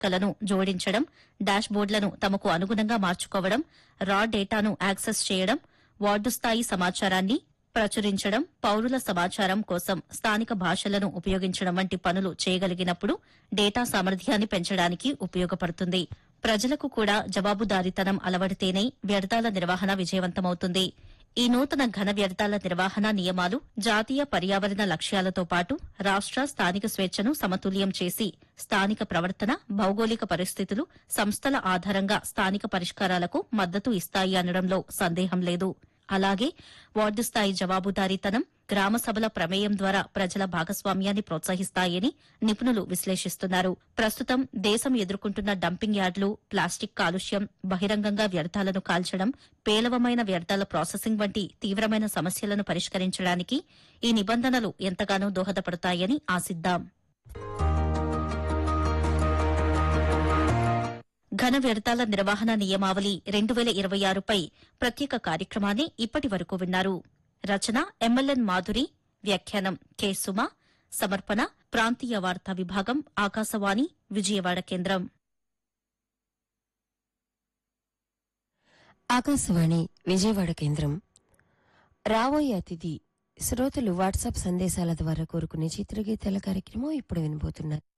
కలను జోడించడం డాష్బోర్డులను తమకు అనుగుణంగా మార్చుకోవడం రా డేటాను యాక్సెస్ చేయడం వార్డు స్థాయి సమాచారాన్ని ప్రచురించడం పౌరుల సమాచారం కోసం స్థానిక భాషలను ఉపయోగించడం వంటి పనులు చేయగలిగినప్పుడు డేటా సామర్థ్యాన్ని పెంచడానికి ఉపయోగపడుతుంది ప్రజలకు కూడా జవాబుదారీతనం అలవడితేనే వ్యర్థాల నిర్వహణ విజయవంతమవుతుంది ఈ నూతన ఘన వ్యర్థాల నిర్వహణ నియమాలు జాతీయ పర్యావరణ లక్ష్యాలతో పాటు రాష్ట స్థానిక స్వేచ్ఛను సమతుల్యం చేసి స్థానిక ప్రవర్తన భౌగోళిక పరిస్థితులు సంస్థల ఆధారంగా స్థానిక పరిష్కారాలకు మద్దతు ఇస్తాయి అనడంలో సందేహం లేదు అలాగే వార్డు స్థాయి జవాబుదారీతనం గ్రామ సభల ప్రమేయం ద్వారా ప్రజల భాగస్వామ్యాన్ని ప్రోత్సహిస్తాయని నిపుణులు విశ్లేషిస్తున్నారు ప్రస్తుతం దేశం ఎదుర్కొంటున్న డంపింగ్ యార్డులు ప్లాస్టిక్ కాలుష్యం బహిరంగంగా వ్యర్థాలను కాల్చడం పేలవమైన వ్యర్థాల ప్రాసెసింగ్ వంటి తీవ్రమైన సమస్యలను పరిష్కరించడానికి ఈ నిబంధనలు ఎంతగానో దోహదపడతాయని ఆశిద్దాం ఘన వ్యర్థాల నిర్వహణ నియమావళి రెండు వేల ఇరవై ఆరుపై ప్రత్యేక కార్యక్రమాన్ని ఇప్పటి వరకు విన్నారు రచన ఎంఎల్ఎన్ మాధురి వ్యాఖ్యానం కె సుమ సమర్పణ ప్రాంతీయ వార్తా విభాగం ఆకాశవాణి విజయవాడ కేంద్రం ఆకాశవాణి విజయవాడ కేంద్రం రాబోయే అతిథి శ్రోతలు వాట్సాప్ సందేశాల ద్వారా కోరుకునే చిత్రగీతాల కార్యక్రమం ఇప్పుడు వినబోతున్నారు